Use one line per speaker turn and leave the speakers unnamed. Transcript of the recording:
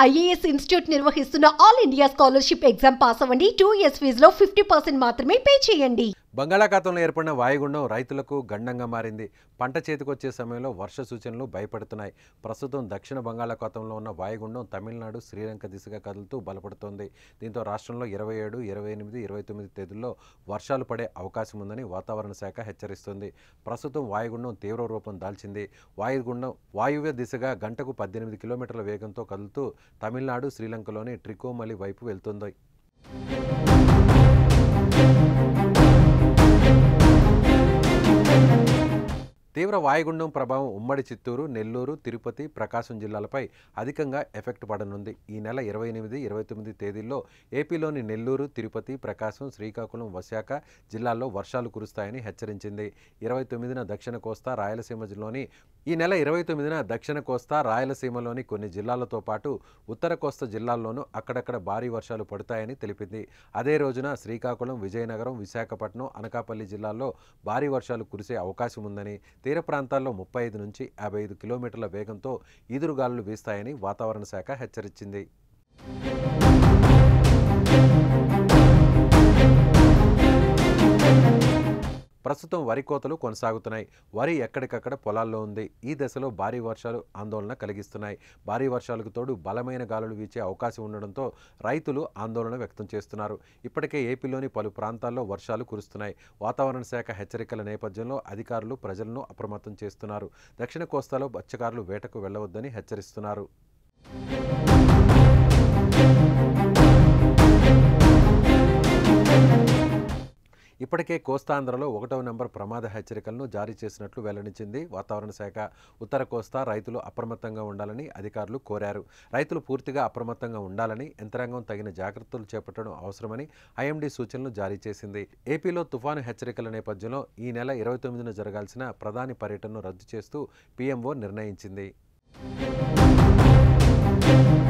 IAS institute నిర్వహిస్తున్న all India scholarship exam pass అవ్వండి two years ఫీజులో ఫిఫ్టీ పర్సెంట్ మాత్రమే పే చేయండి
బంగాళాఖాతంలో ఏర్పడిన వాయుగుండం రైతులకు గండంగా మారింది పంట చేతికొచ్చే సమయంలో వర్ష సూచనలు భయపడుతున్నాయి ప్రస్తుతం దక్షిణ బంగాళాఖాతంలో ఉన్న వాయుగుండం తమిళనాడు శ్రీలంక దిశగా కదులుతూ బలపడుతోంది దీంతో రాష్ట్రంలో ఇరవై ఏడు ఇరవై ఎనిమిది ఇరవై తొమ్మిది తేదీల్లో వర్షాలు పడే అవకాశం ఉందని వాతావరణ శాఖ హెచ్చరిస్తుంది ప్రస్తుతం వాయుగుండం తీవ్ర రూపం దాల్చింది వాయుగుండం వాయువ్య దిశగా గంటకు పద్దెనిమిది కిలోమీటర్ల వేగంతో కదులుతూ తమిళనాడు శ్రీలంకలోని ట్రికోమలి వైపు వెళ్తుంది తీవ్ర వాయుగుండం ప్రభావం ఉమ్మడి చిత్తూరు నెల్లూరు తిరుపతి ప్రకాశం జిల్లాలపై అధికంగా ఎఫెక్ట్ పడనుంది ఈ నెల ఇరవై ఎనిమిది ఇరవై తొమ్మిది తేదీల్లో ఏపీలోని నెల్లూరు తిరుపతి ప్రకాశం శ్రీకాకుళం విశాఖ జిల్లాల్లో వర్షాలు కురుస్తాయని హెచ్చరించింది ఇరవై తొమ్మిదిన దక్షిణ కోస్తా రాయలసీమలోని ఈ నెల ఇరవై తొమ్మిదిన దక్షిణ కోస్తా రాయలసీమలోని కొన్ని జిల్లాలతో పాటు ఉత్తర కోస్తా జిల్లాల్లోనూ అక్కడక్కడ భారీ వర్షాలు పడతాయని తెలిపింది అదే రోజున శ్రీకాకుళం విజయనగరం విశాఖపట్నం అనకాపల్లి జిల్లాల్లో భారీ వర్షాలు కురిసే అవకాశం ఉందని తీర ప్రాంతాల్లో ముప్పై ఐదు నుంచి యాభై ఐదు కిలోమీటర్ల వేగంతో ఈదురుగాలులు వీస్తాయని వాతావరణ శాఖ హెచ్చరించింది ప్రస్తుతం వరి కోతలు కొనసాగుతున్నాయి వరి ఎక్కడికక్కడ పొలాల్లో ఉంది ఈ దశలో భారీ వర్షాలు ఆందోళన కలిగిస్తున్నాయి భారీ వర్షాలకు తోడు బలమైన గాలులు వీచే అవకాశం ఉండడంతో రైతులు ఆందోళన వ్యక్తం చేస్తున్నారు ఇప్పటికే ఏపీలోని పలు ప్రాంతాల్లో వర్షాలు కురుస్తున్నాయి వాతావరణ శాఖ హెచ్చరికల నేపథ్యంలో అధికారులు ప్రజలను అప్రమత్తం చేస్తున్నారు దక్షిణ కోస్తాలో మత్స్యకారులు వేటకు వెళ్లవద్దని హెచ్చరిస్తున్నారు ఇప్పటికే కోస్తాంధ్రలో ఒకటవ నెంబర్ ప్రమాద హెచ్చరికలను జారీ చేసినట్లు వెల్లడించింది వాతావరణ శాఖ ఉత్తర కోస్తా రైతులు అప్రమత్తంగా ఉండాలని అధికారులు కోరారు రైతులు పూర్తిగా అప్రమత్తంగా ఉండాలని యంత్రాంగం తగిన జాగ్రత్తలు చేపట్టడం అవసరమని ఐఎండీ సూచనలు జారీ చేసింది ఏపీలో తుఫాను హెచ్చరికల నేపథ్యంలో ఈ నెల ఇరవై తొమ్మిదిన జరగాల్సిన ప్రధాని పర్యటనను రద్దు చేస్తూ పీఎంఓ నిర్ణయించింది